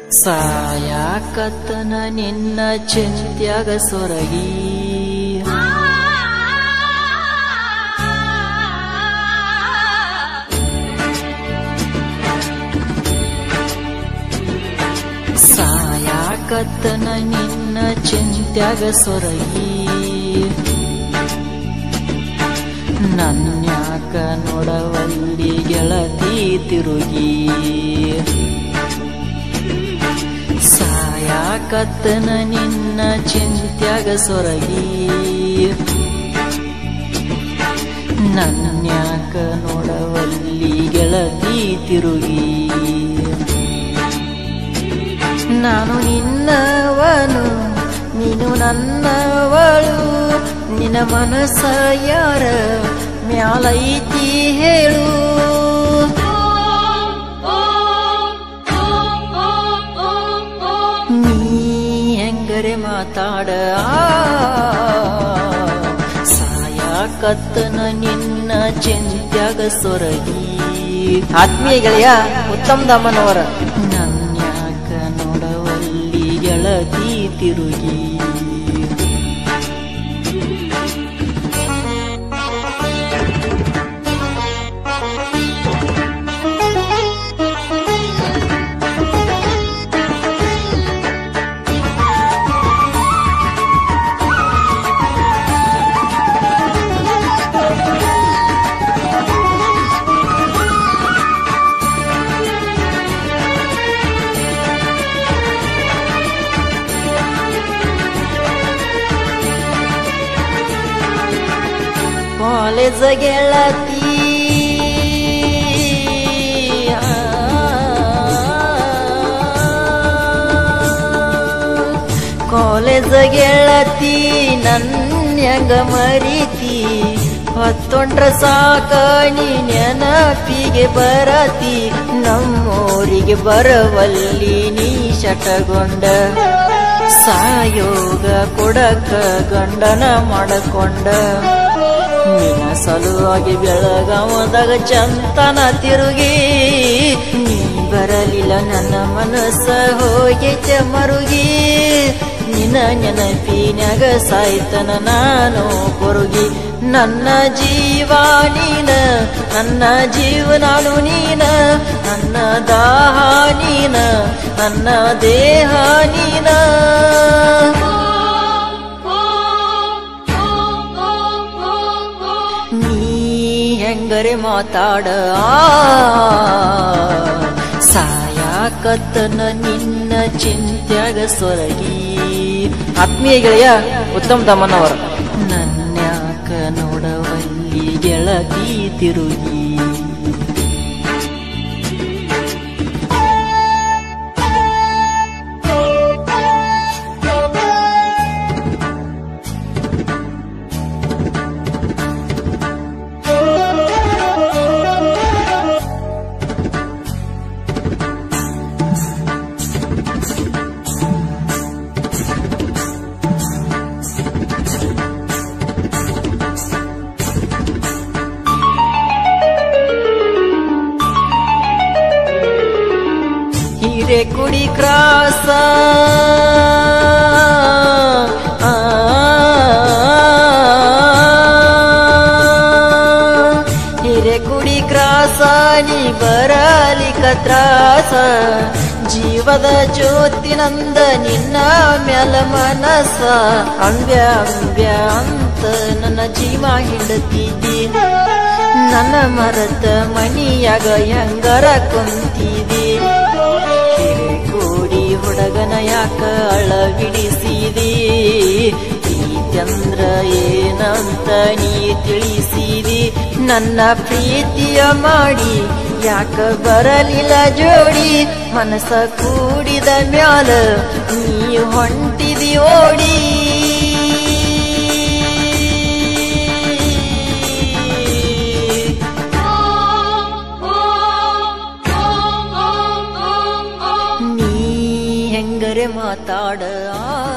ಸಾಯಾಕತ್ತನ ನಿನ್ನ ಚಿಂತ್ಯಾಗ ಸೊರಗಿ ಸಾಯಾಕತ್ತನ ನಿನ್ನ ಚಿಂತ್ಯಾಗ ಸೊರಗಿ ನನ್ಯಾಕ ನೋಡವಲ್ಲಿ ಗೆಳತಿ ತಿರುಗಿ ಸಾಯಾಕತ್ತನ ನಿನ್ನ ಚಿಂತ್ಯಾಗ ಸೊರಗಿ ನನ್ಯಾಕ ನೋಡವಲ್ಲಿ ಗೆಳತಿ ತಿರುಗಿ ನಾನು ನಿನ್ನವನು ನೀನು ನನ್ನವಳು ನಿನ್ನ ಮನಸ್ಸ ಯಾರ ಮ್ಯಾಲೈತಿ ಹೇಳು ನೀ ಹೆಂಗರೆ ಮಾತಾಡ ಸಾಯಾಕತ್ತನ ನಿನ್ನ ಚಿಂತ್ಯಾಗ ಸೊರಗಿ ಆತ್ಮೀಯ ಗೆಳೆಯ ಉತ್ತಮ್ ದಮ್ಮನವರ ನನ್ಯಾಕ ನೋಡವಲ್ಲಿ ಗೆಳತಿ ತಿರುಗಿ ಕಾಲೇಜ ಗೆಳತಿ ಕಾಲೇಜ ಗೆಳತಿ ನನ್ಯಂಗ ಮರಿತಿ ಹೊತ್ತೊಂಡ್ರ ಸಾಕ ನೀ ನೆನಪಿಗೆ ಬರತಿ ನಮ್ಮೂರಿಗೆ ಬರವಲ್ಲಿ ನೀ ಶಟಗೊಂಡ ಸಾಯೋಗ ಕೊಡಕ ಗಂಡನ ಮಾಡಕೊಂಡ ನಿನ್ನ ಸಲುವಾಗಿ ಬೆಳಗಾವದಾಗ ಚಂತನ ತಿರುಗಿ ನೀ ಬರಲಿಲ್ಲ ನನ್ನ ಮನಸ್ಸ ಹೋಗೈತೆ ಮರುಗಿ ನಿನ್ನ ನೆನಪಿನ್ಯಾಗ ಸಾಯ್ತನ ನಾನು ಕೊರುಗಿ ನನ್ನ ಜೀವ ನೀನ ನನ್ನ ಜೀವನಾನು ನೀನ ನನ್ನ ದಾಹ ನೀನ ನನ್ನ ದೇಹ ನೀನ ನೀ ಹೆಂಗರೆ ಮಾತಾಡ ಸಾಯಾಕತ್ತನ ನಿನ್ನ ಚಿಂತ್ಯಾಗ ಸೊರಗಿ ಆತ್ಮೀಯ ಗೆಳೆಯ ಉತ್ತಮ್ ದಮ್ಮನವರ ನನ್ಯಾಕ ನೋಡವಲ್ಲಿ ಗೆಳತಿ ತಿರುಗಿ ಹಿರೇಕುಡಿ ಕ್ರಾಸ ಆ, ಹಿರೇಕುಡಿ ಕ್ರಾಸ ನೀ ಬರಲಿಕ ತ್ರಾಸ ಜೀವದ ಜ್ಯೋತಿನಂದ ನಿನ್ನ ಮ್ಯಾಲ ಮನಸ್ಸ ಅಂಬ್ಯ ಅಂಬ್ಯ ಅಂತ ನನ್ನ ಜೀವ ಹಿಡತಿದ್ದಿ ನನ್ನ ಮರತ ಮನಿಯಾಗ ಹೆಂಗರ ಕುಂತಿದಿ ಕೂಡಿ ಹುಡುಗನ ಯಾಕ ಅಳವಿಡಿಸಿದಿ ಪ್ರೀತ್ಯಂದ್ರ ಏನಂತ ನೀ ತಿಳಿಸಿದಿ ನನ್ನ ಪ್ರೀತಿಯ ಮಾಡಿ ಯಾಕ ಬರಲಿಲ್ಲ ಜೋಡಿ ಮನಸ್ಸ ಕೂಡಿದ ಮ್ಯಾಲ ನೀ ಹೊಂಟಿದಿ ಓಡಿ ನೀ ಹೆಂಗರೆ ಮಾತಾಡ